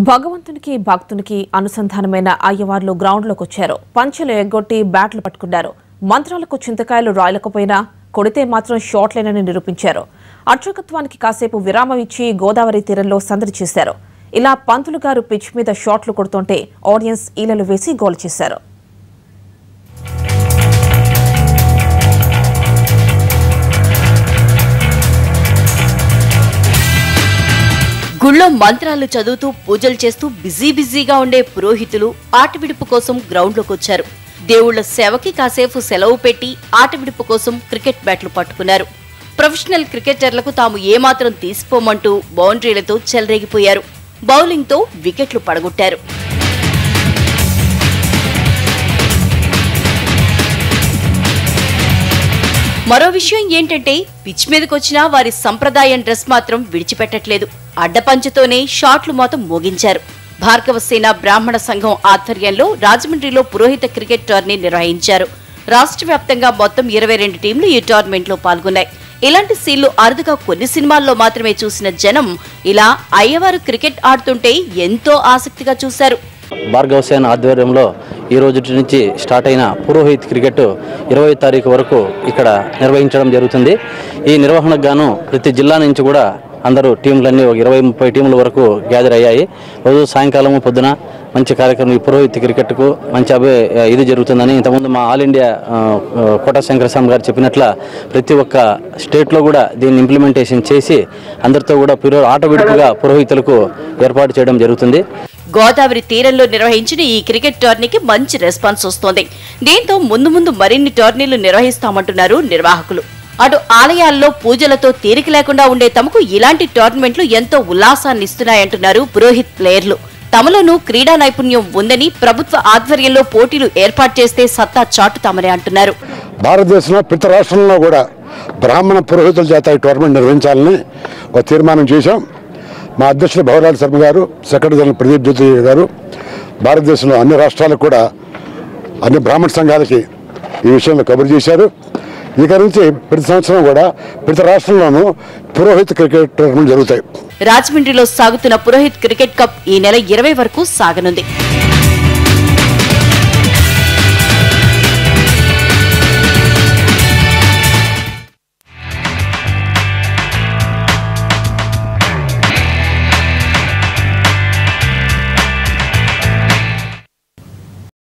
భగవంతునికి భక్తునికి అనుసంధానమైన అయ్యవార్లు గ్రౌండ్లోకి వచ్చారు పంచెలు ఎగ్గొట్టి బ్యాట్లు పట్టుకున్నారు మంత్రాలకు చింతకాయలు రాయలేకపోయినా కొడితే మాత్రం షాట్లేనని నిరూపించారు అర్చకత్వానికి కాసేపు విరామం ఇచ్చి గోదావరి తీరంలో సందడి చేశారు ఇలా పంతులు గారు పిచ్ మీద షాట్లు కొడుతుంటే ఆడియన్స్ ఈలలు వేసి గోల్ చేశారు గుళ్ళో మంత్రాలు చదువుతూ పూజలు చేస్తూ బిజీ బిజీగా ఉండే పురోహితులు ఆట విడుపు కోసం గ్రౌండ్లోకి వచ్చారు దేవుళ్ల సేవకి కాసేపు సెలవు పెట్టి ఆట విడుపు కోసం క్రికెట్ బ్యాట్లు పట్టుకున్నారు ప్రొఫెషనల్ క్రికెటర్లకు తాము ఏమాత్రం తీసిపోమంటూ బౌండరీలతో చెలరేగిపోయారు బౌలింగ్తో వికెట్లు పడగొట్టారు మరో విషయం ఏంటంటే పిచ్ మీదకొచ్చిన వారి సంప్రదాయం డ్రెస్ మాత్రం విడిచిపెట్టట్లేదు అడ్డపంచతోనే షాట్లు మొత్తం మోగించారు భార్గవ సేన బ్రాహ్మణ సంఘం ఆధ్వర్యంలో రాజమండ్రిలో పురోహిత క్రికెట్ టోర్నీ నిర్వహించారు రాష్ట్ర వ్యాప్తంగా మొత్తం ఇరవై రెండు టీంలు ఈ టోర్నమెంట్లో పాల్గొన్నాయి ఇలాంటి సీన్లు అరుదుగా కొన్ని సినిమాల్లో మాత్రమే చూసిన జనం ఇలా అయ్యవారు క్రికెట్ ఆడుతుంటే ఎంతో ఆసక్తిగా చూశారు భార్గవ్ సేన్ ఆధ్వర్యంలో ఈ రోజు నుంచి స్టార్ట్ అయిన పురోహిత్ క్రికెట్ ఇరవై తారీఖు వరకు ఇక్కడ నిర్వహించడం జరుగుతుంది ఈ నిర్వహణకు గాను ప్రతి జిల్లా నుంచి కూడా అందరూ టీంలన్నీ ఒక ఇరవై ముప్పై టీంల వరకు గ్యాదర్ అయ్యాయి రోజు సాయంకాలం పొద్దున మంచి కార్యక్రమం ఈ పురోహిత్ క్రికెట్కు మంచి అభి ఇది జరుగుతుందని ఇంతకుముందు మా ఆల్ ఇండియా ఆ, ఆ, కోట శంకరస్వామి గారు చెప్పినట్ల ప్రతి ఒక్క స్టేట్లో కూడా దీన్ని ఇంప్లిమెంటేషన్ చేసి అందరితో కూడా పురో ఆట విడుపుగా పురోహితులకు ఏర్పాటు చేయడం జరుగుతుంది గోదావరి తీరంలో నిర్వహించిన ఈ క్రికెట్ టోర్నీకి మంచి రెస్పాన్స్ వస్తోంది దీంతో ముందు ముందు మరిన్ని టోర్నీలు నిర్వహిస్తామంటున్నారు నిర్వాహకులు అటు ఆలయాల్లో పూజలతో తీరిక లేకుండా ఉండే తమకు ఇలాంటి టోర్నమెంట్లు ఎంతో ఉల్లాసాన్ని ఇస్తున్నాయంటున్నారు పురోహిత్ ప్లేయర్లు తమలోనూ క్రీడా నైపుణ్యం ఉందని ప్రభుత్వ ఆధ్వర్యంలో పోటీలు ఏర్పాటు చేస్తే సత్తా చాటుతామని అంటున్నారు భారతదేశంలో ప్రతి రాష్ట్రంలో కూడా బ్రాహ్మణ పురోహితుల చేత ఈ టోర్నమెంట్ నిర్వహించాలని ఒక తీర్మానం చేశాం మా అధ్యక్షుడు భవరాజ్ శర్మ గారు సెక్రటరీ జనరల్ ప్రదీప్ జ్యోతి గారు భారతదేశంలో అన్ని రాష్ట్రాలకు కూడా అన్ని బ్రాహ్మణ సంఘాలకి ఈ విషయంలో కబురు చేశారు ఇక నుంచి ప్రతి సంవత్సరం కూడా ప్రతి రాష్ట్రంలోనూ పురోహిత క్రికెట్ టోర్నమెంట్ జరుగుతాయి రాజమండ్రిలో సాగుతున్న పురోహిత్ క్రికెట్ కప్ ఈ నెల ఇరవై వరకు సాగనుంది